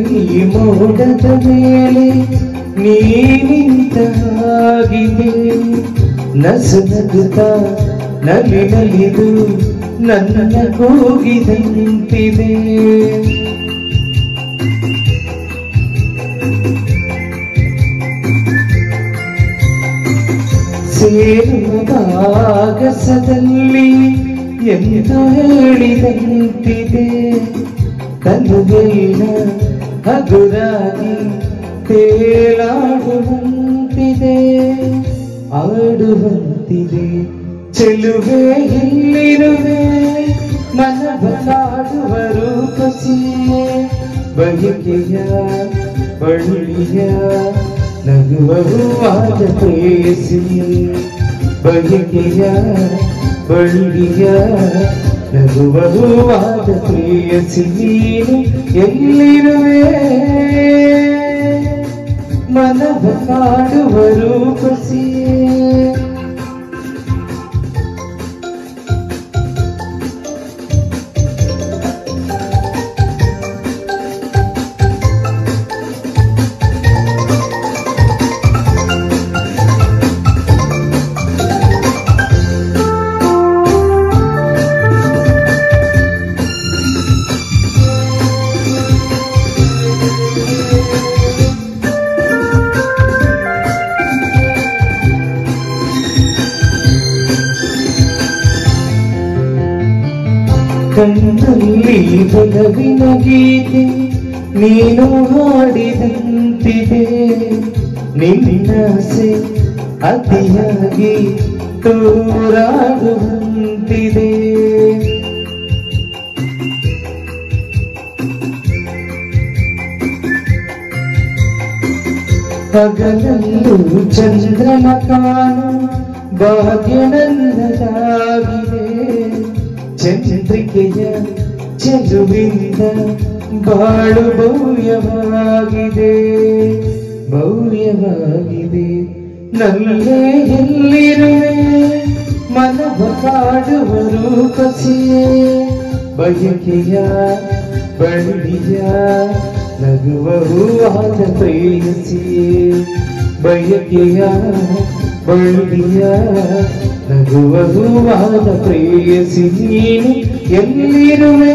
ಕೈ ಮೋಡದ ಮೇಲೆ ನೀನಿಂತ ಹಾಗಿದೆ ನಸುನಗುತ್ತ ನಲಿ ನಲಿದು ನನ್ನ ಕೂಗಿದಂತಿದೆ ಸೇರುವಾಗಸದಲ್ಲಿ ಎಂದು ಹೇಳಿದಂತಿದೆ ಕನುಗೆಲ್ಲ ಹಗುರಾಗಿ ತೇಲಾಡುವಂತಿದೆ ಆಡುವಂತಿದೆ ಚೆಲುವೆ ಎಲ್ಲಿರುವೆ ಮನಬಲಾಡುವ ರೂಪಸಿಯೇ ಬಯಕೆಯ ಬಳ್ಳಿಯ ನಗುವವಾದ ಪ್ರೇಯಸಿಯೇ ಬಯಕೆಯ ಬಳ್ಳಿಯ ನಗುವವಾದ ಪ್ರೇಯಸಿ ನೀನು ಎಲ್ಲಿರುವೆ ಮನವ ಕಾಡುವ ರೂಪಸಿಯೇ ಕಣ್ಣಲ್ಲಿ ಬಲವಿನ ಗೀತೆ ನೀನು ಹಾಡಿದಂತಿದೆ ನಿನ್ನಾಸೆ ಅತಿಯಾಗಿ ತೋರಾಡುವಂತಿದೆ ಹಗಲಲ್ಲೂ ಚಂದ್ರನ ಕಾಣು ಭಾಗ್ಯ ನನ್ನದಾಗಿದೆ ಚಂದ್ರಿಕೆಯ ಚೆಲುವಿಂದ ಬಾಳು ಭವ್ಯವಾಗಿದೆ ಭವ್ಯವಾಗಿದೆ ನಲ್ಲೇ ಎಲ್ಲಿರುವೆ ಮನವ ಕಾಡುವ ರೂಪಸಿಯೇ ಬಯಕೆಯ ಬಳ್ಳಿಯ ನಗುವ ಹೂವಾದ ಪ್ರೇಯಸಿಯೇ ಬಯಕೆಯ ಬಳ್ಳಿಯ ನಗುವ ಹೂವಾದ ಪ್ರೇಯಸಿ ನೀನು ಎಲ್ಲಿರುವೆ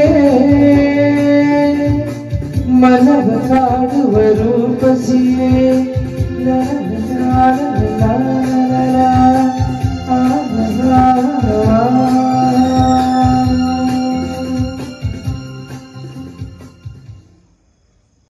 ಮನವ ಕಾಡುವ ರೂಪಸಿಯೇ ಲಾ ಲಾ ಲಾ ಲಾ